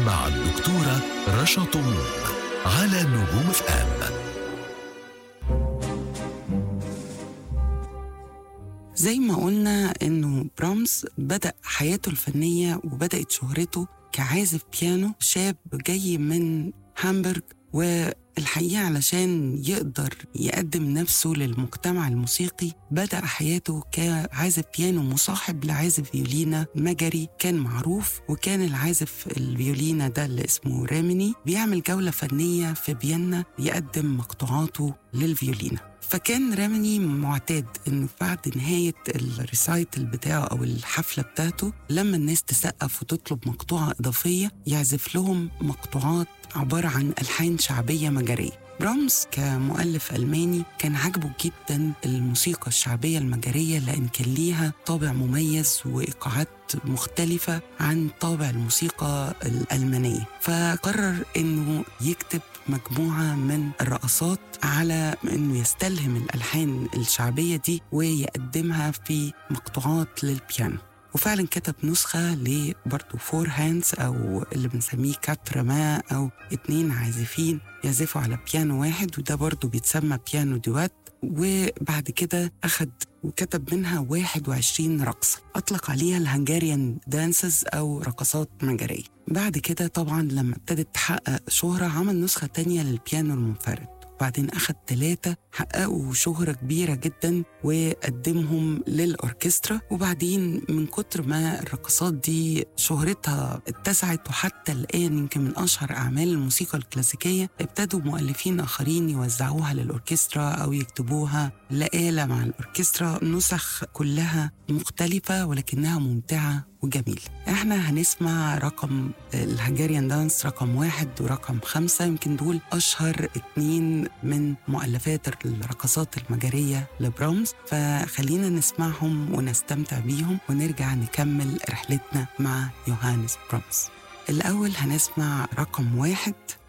مع الدكتورة رشا طموح على نجوم اف ام زي ما قلنا انه برامز بدأ حياته الفنية وبدأت شهرته كعازف بيانو شاب جاي من هامبورغ والحقيقة علشان يقدر يقدم نفسه للمجتمع الموسيقي بدأ حياته كعازف بيانو مصاحب لعازف فيولينا مجري كان معروف وكان العازف الفيولينا ده اللي اسمه راميني بيعمل جولة فنية في فيينا يقدم مقطوعاته للفيولينا فكان رامني معتاد انه بعد نهايه الريسايتل بتاعه او الحفله بتاعته لما الناس تسقف وتطلب مقطوعه اضافيه يعزف لهم مقطوعات عباره عن الحان شعبيه مجريه برامز كمؤلف ألماني كان عاجبه جدا الموسيقى الشعبية المجرية لأن كان ليها طابع مميز وإيقاعات مختلفة عن طابع الموسيقى الألمانية فقرر أنه يكتب مجموعة من الرقصات على أنه يستلهم الألحان الشعبية دي ويقدمها في مقطوعات للبيانو وفعلا كتب نسخة لبرضه فور هاندز أو اللي بنسميه كاترما أو اتنين عازفين يعزفوا على بيانو واحد وده برضه بيتسمى بيانو دوات وبعد كده أخد وكتب منها 21 رقصة أطلق عليها الهنجاريان دانسز أو رقصات مجرية بعد كده طبعا لما ابتدت تحقق شهرة عمل نسخة تانية للبيانو المنفرد وبعدين أخد ثلاثة حققوا شهرة كبيرة جدا وقدمهم للأوركسترا وبعدين من كتر ما الرقصات دي شهرتها اتسعت وحتى الآن يمكن من أشهر أعمال الموسيقى الكلاسيكية ابتدوا مؤلفين آخرين يوزعوها للأوركسترا أو يكتبوها لآلة مع الأوركسترا نسخ كلها مختلفة ولكنها ممتعة وجميل احنا هنسمع رقم الهنجاريان دانس رقم واحد ورقم خمسة يمكن دول أشهر اتنين من مؤلفات الرقصات المجرية لبرامز فخلينا نسمعهم ونستمتع بيهم ونرجع نكمل رحلتنا مع يوهانس برامز الأول هنسمع رقم واحد